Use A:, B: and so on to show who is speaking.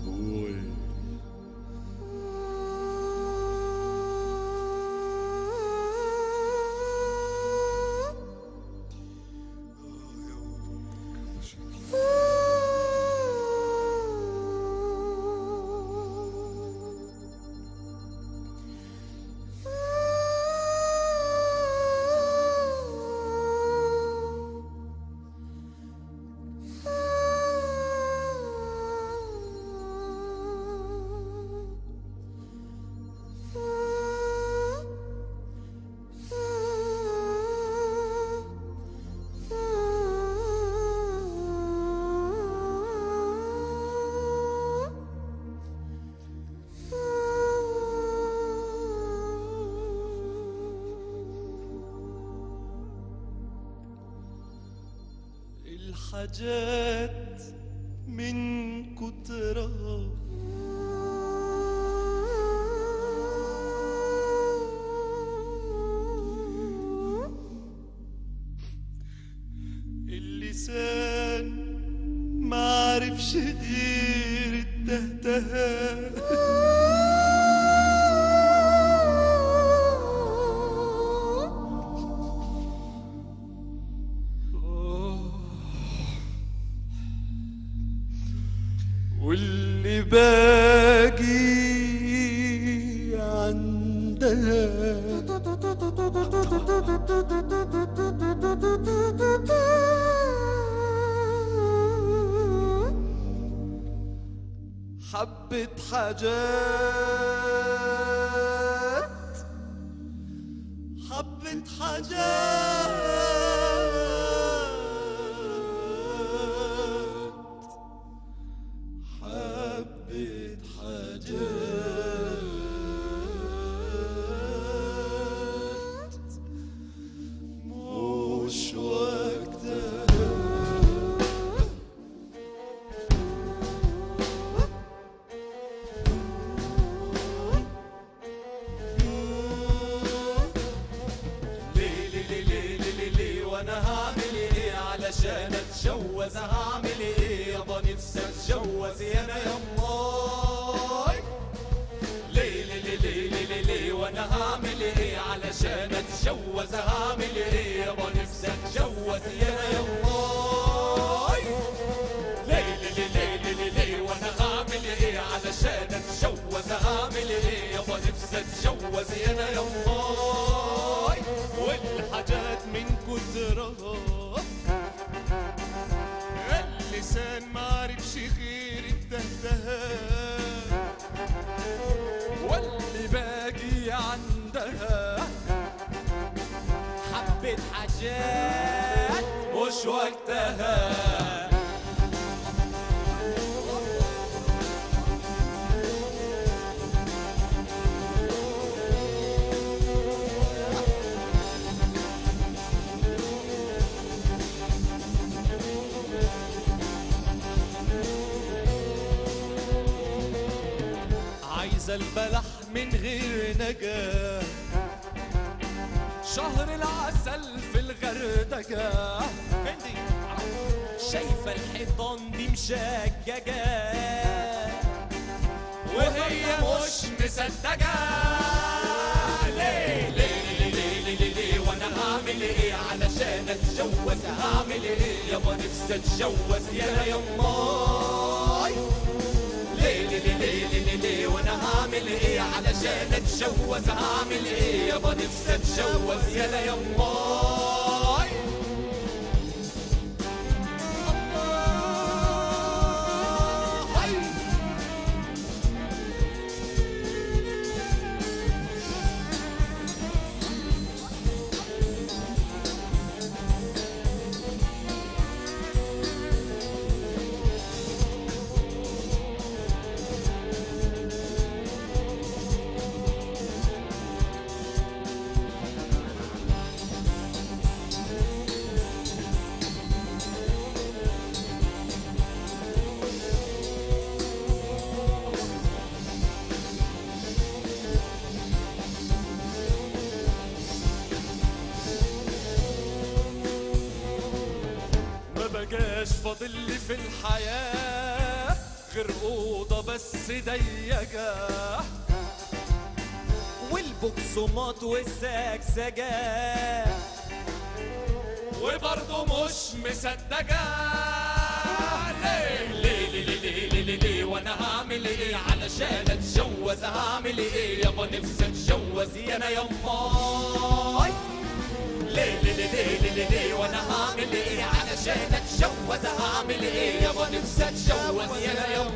A: Uy.
B: الحاجات من كترها اللسان معرفش غير التهتها واللي باقي عندها حبة حاجات حبة حاجات حبة حاجات مش وقتها ليه ليه ليه ليه ليه ليه وانا هعمل ايه علشان اتجوز هعمل ايه يابا نفسي اتجوز يا انا يا ماي ليه ليه ليه ليه ليه ليه ليه وانا هعمل ايه علشان اتجوز هعمل ايه يابا نفسي اتجوز يا انا يا ماي ليه ليه ليه ليه ليه ليه ليه وانا هعمل ايه علشان اتجوز هعمل ايه يابا نفسي اتجوز يا انا يا ماي والحاجات من كترها اللسان معرفش غير التهتها واللي باقي عندها حبة حاجات مش وقتها عايزة البلح من غير نجاة شهر العسل في الغردقة فندي شايفة الحيطان دي مشججة وهي مش مصدقة ليه ليه ليه ليه ليه ليه ليه وانا هعمل ايه علشان اتجوز هعمل ايه يابا نفسي اتجوز يا انا يماي ليه ليه ليه ليه ليه ليه ليه وانا هعمل ايه علشان اتجوز هعمل ايه يابا نفسي اتجوز يا انا يماي الله هاي ما بقاش فاضل لي في الحياة اخر اوضه بس ضيقه والبوكسومات والسكسجة وبرضه مش مصدقة ليه ليه ليه ليه ليه ليه ليه وانا هعمل ايه علشان اتجوز هعمل ايه يابا نفسي اتجوز يا انا يماي ليه ليه ليه ليه ليه ليه ليه وانا هعمل ايه علشان اتجوز هعمل ايه يابا نفسي اتجوز يا انا يماي